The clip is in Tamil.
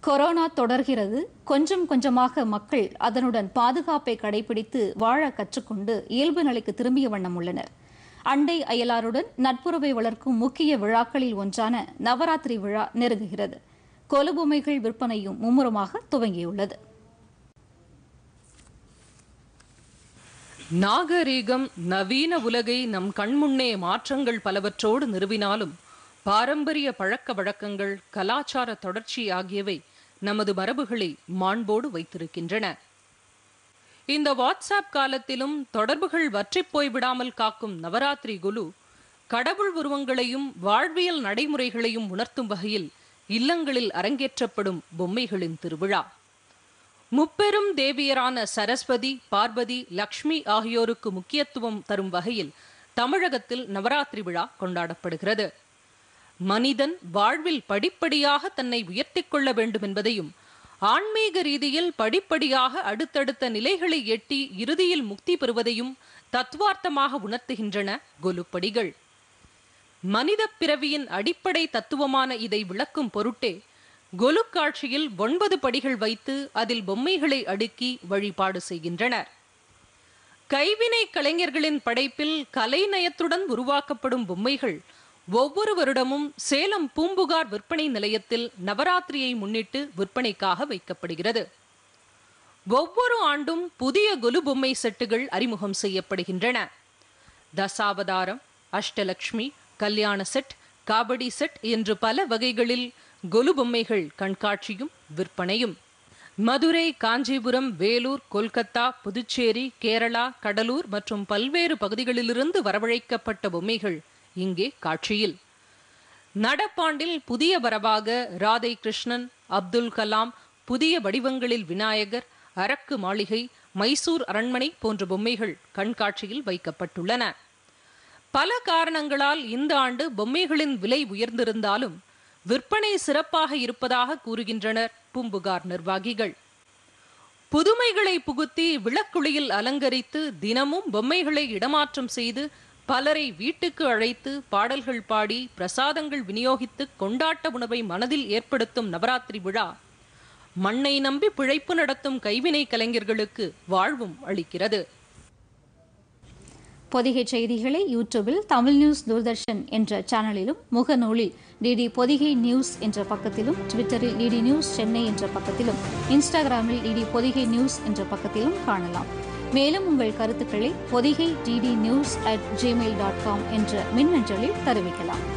கொரோனா தொடர்கிறது கொஞ்சம் கொஞ்சமாக மக்கள் அதனுடன் பாதுகாப்பை கடைபிடித்து வாழ கற்றுக்கொண்டு இயல்பு நிலைக்கு திரும்பிய வண்ணம் உள்ளனர் அண்டை அயலாருடன் நட்புறவை வளர்க்கும் முக்கிய விழாக்களில் ஒன்றான நவராத்திரி விழா நெருங்குகிறது கொலுபொம்மைகள் விற்பனையும் மும்முரமாக துவங்கியுள்ளது நாகரீகம் நவீன உலகை நம் கண்முன்னே மாற்றங்கள் பலவற்றோடு நிறுவினாலும் பாரம்பரிய பழக்க வழக்கங்கள் கலாச்சார தொடர்ச்சி ஆகியவை நமது மரபுகளை மாண்போடு வைத்திருக்கின்றன இந்த வாட்ஸ்அப் காலத்திலும் தொடர்புகள் வற்றிப் போய்விடாமல் காக்கும் நவராத்திரி குலு கடவுள் உருவங்களையும் வாழ்வியல் நடைமுறைகளையும் உணர்த்தும் வகையில் இல்லங்களில் அரங்கேற்றப்படும் பொம்மைகளின் திருவிழா முப்பெரும் தேவியரான சரஸ்வதி பார்வதி லக்ஷ்மி ஆகியோருக்கு முக்கியத்துவம் தரும் வகையில் தமிழகத்தில் நவராத்திரி விழா கொண்டாடப்படுகிறது மனிதன் வாழ்வில் படிப்படியாக தன்னை உயர்த்திக் கொள்ள வேண்டும் என்பதையும் ஆன்மீக ரீதியில் படிப்படியாக அடுத்தடுத்த நிலைகளை எட்டி இறுதியில் முக்தி பெறுவதையும் தத்துவார்த்தமாக உணர்த்துகின்றன கொலுப்படிகள் மனித பிறவியின் அடிப்படை தத்துவமான இதை விளக்கும் பொருட்டே கொலு காட்சியில் ஒன்பது படிகள் வைத்து அதில் பொம்மைகளை அடுக்கி வழிபாடு செய்கின்றனர் கைவினை கலைஞர்களின் படைப்பில் கலைநயத்துடன் உருவாக்கப்படும் பொம்மைகள் ஒவ்வொரு வருடமும் சேலம் பூம்புகார் விற்பனை நிலையத்தில் நவராத்திரியை முன்னிட்டு விற்பனைக்காக வைக்கப்படுகிறது ஒவ்வொரு ஆண்டும் புதிய கொலு பொம்மை செட்டுகள் அறிமுகம் செய்யப்படுகின்றன தசாவதாரம் அஷ்டலக்ஷ்மி கல்யாண செட் காபடி செட் என்று பல வகைகளில் கொலு பொம்மைகள் கண்காட்சியும் விற்பனையும் மதுரை காஞ்சிபுரம் வேலூர் கொல்கத்தா புதுச்சேரி கேரளா கடலூர் மற்றும் பல்வேறு பகுதிகளிலிருந்து வரவழைக்கப்பட்ட பொம்மைகள் இங்கே காட்சியில் நடப்பாண்டில் புதிய வரவாக ராதை கிருஷ்ணன் அப்துல் கலாம் புதிய வடிவங்களில் விநாயகர் அரக்கு மாளிகை மைசூர் அரண்மனை போன்ற பொம்மைகள் கண்காட்சியில் வைக்கப்பட்டுள்ளன பல காரணங்களால் இந்த ஆண்டு பொம்மைகளின் விலை உயர்ந்திருந்தாலும் விற்பனை சிறப்பாக இருப்பதாக கூறுகின்றனர் பூம்புகார் நிர்வாகிகள் புதுமைகளை புகுத்தி விளக்குளியில் அலங்கரித்து தினமும் பொம்மைகளை இடமாற்றம் செய்து பலரை வீட்டுக்கு அழைத்து பாடல்கள் பாடி பிரசாதங்கள் விநியோகித்து கொண்டாட்ட உணவை மனதில் ஏற்படுத்தும் நவராத்திரி விழா மண்ணை நம்பி பிழைப்பு நடத்தும் கைவினை கலைஞர்களுக்கு வாழ்வும் அளிக்கிறது பொதிகை செய்திகளை யூடியூபில் தமிழ் நியூஸ் தூர்தர்ஷன் என்ற சேனலிலும் முகநூலில் டிடி பொதிகை நியூஸ் என்ற பக்கத்திலும் ட்விட்டரில் டிடி நியூஸ் சென்னை என்ற பக்கத்திலும் இன்ஸ்டாகிராமில் டிடி பொதிகை நியூஸ் என்ற பக்கத்திலும் காணலாம் மேலும் உங்கள் கருத்துக்களை Podhigai DD news at Gmail dot com என்ற மின்னஞ்சலில் தெரிவிக்கலாம்